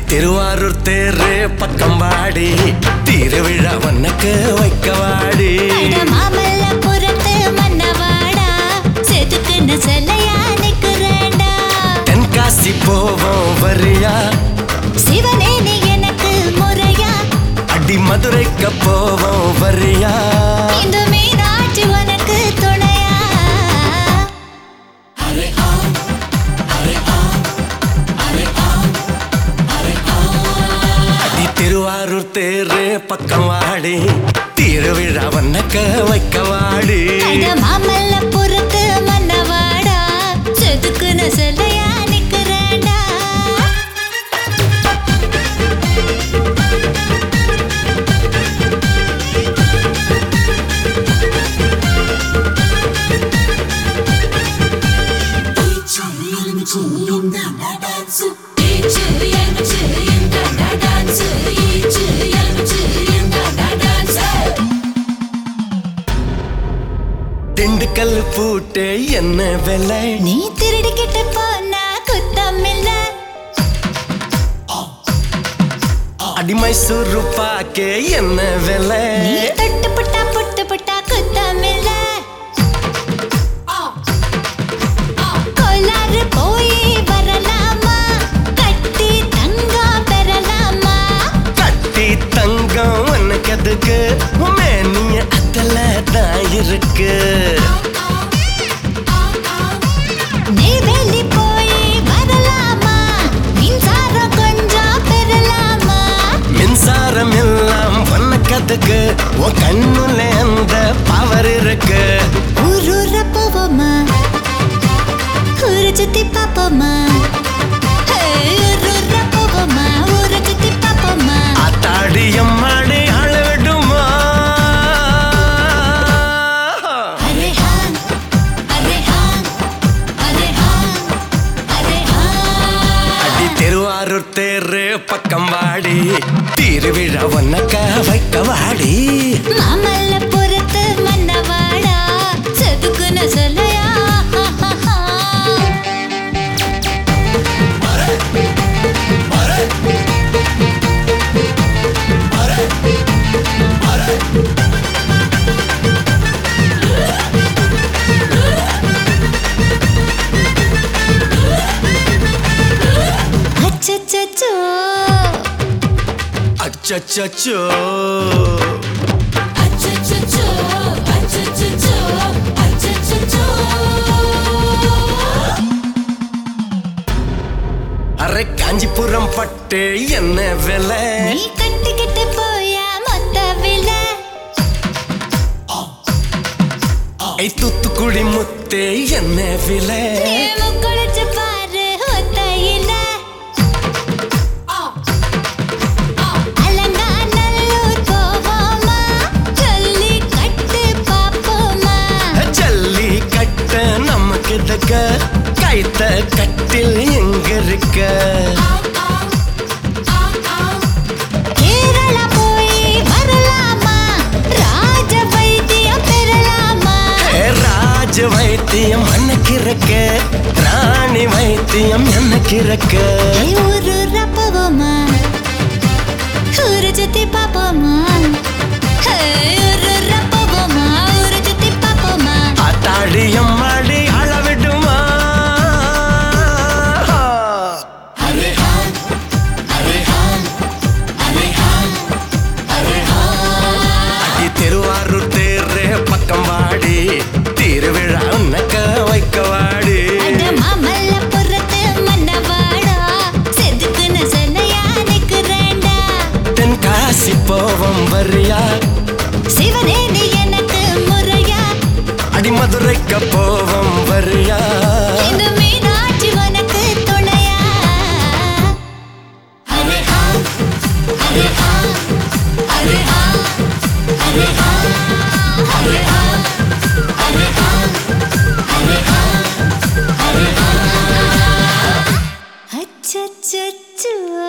திருவாரூர் தேரு பக்கம் வாடி திருவிழா வண்ணக்கு வைக்க வாடி அட மாமல்லபுரத்து மன்னவாடா செதுக்குன்னு சிலையா நிக்கிறேன்டா தென்காசி போவோம் வரியா சிவனே நீ எனக்கு முறையா அடி மதுரைக்கு போவோம் வரியா இந்த மீனாட்சி உனக்கு துணையா அடி திருவாரூர் தேரு பக்கம் வாடி திருவிழா வண்ணக்க வைக்க வாடி அட மாமல்லபுரத்து மன்னவாடா செதுக்குன்னு சிலையா நிக்கிறேன்டா திண்டுக்கல் பூட்டு என்ன விலை நீ திருடிக்கிட்டு போனா குத்தம் இல்ல அடி மைசூரு பாக்கே என்ன விலை நீ தொட்டு புட்டா புட்டு புட்டா குத்தம் இல்ல கோளாறு போய் வரலாமா கட்டி தங்கம் பெறலாமா கட்டி தங்கம் உனக்கு எதுக்கு மேனிய அதுல தான் இருக்கு நெய்வேலி போய் வரலாமா மின்சாரம் கொஞ்சம் பெறலாமா மின்சாரம் எல்லாம் உனக்கு எதுக்கு உன் கண்ணுல அந்த பவர் இருக்கு ஊரூர போவோமா ஊரை சுத்தி பாப்போமா ஹே, ஊரூர போவோமா ஊரை சுத்தி பாப்போமா அத்தாடியம் மாடி அளவிடுமா அரே ஹான் அரே ஹான் அரே ஹான் அரே ஹான் அடி திருவாரூர் தேரு பக்கம் வாடி திருவிழா உனக்க வைக்க வாடி மாமல்லபுரத்து மன்னவாடா செதுக்குன சொல்லையா அச்சச்சோ அச்சச்சோ அச்சச்சோ அச்சச்சோ அச்சச்சோ அரை காஞ்சிபுரம் பட்டு என்ன விலை நீ கட்டிக்கிட்டு போயா மொத்த விலை ஐ தூத்துக்குடி முத்தே என்ன விலை நீ முக்குளிச்சு பாரு ஒத்தையில அலங்காநல்லூர் போவோமா சொல்லி கட்டு பாப்போமா ஜல்லி கட்ட நமக்கு தக்க கைத்த கட்டில் எங்க இருக்க கேரளா போய் வரலாமா ராஜ வைத்தியம் பெறலாமா ஏ, ராஜ வைத்தியம் அன்னைக்கு இருக்க ராணி வைத்தியம் எனக்கு இருக்க ஏய், ஊரூர போவோமா ஊரை சுத்தி பாப்போமா ஹே, ஊரூர போவோமா ஊரை சுத்தி பாப்போமா அத்தாடியம் மாடி அளவிடுமா அடி திருவாரூர் தேரு பக்கம் வாடி திருவிழா உனக்க வைக்க வாடி அட மாமல்லபுரத்து மன்னவாடா செதுக்குன சிலையா நிக்கிறேன்டா தென்காசி போவோம் வரியா சிவனே நீ எனக்கு முறையா அடி மதுரைக்கு போவோம் வரியா இந்த மீனாட்சி உனக்கு துணையா அரே ஹான் அரே ஹான் அரே ஹான் அரே ஹான் அரே ஹான் அரே ஹான் அரே ஹான் அரே ஹான் அச்சச்சோ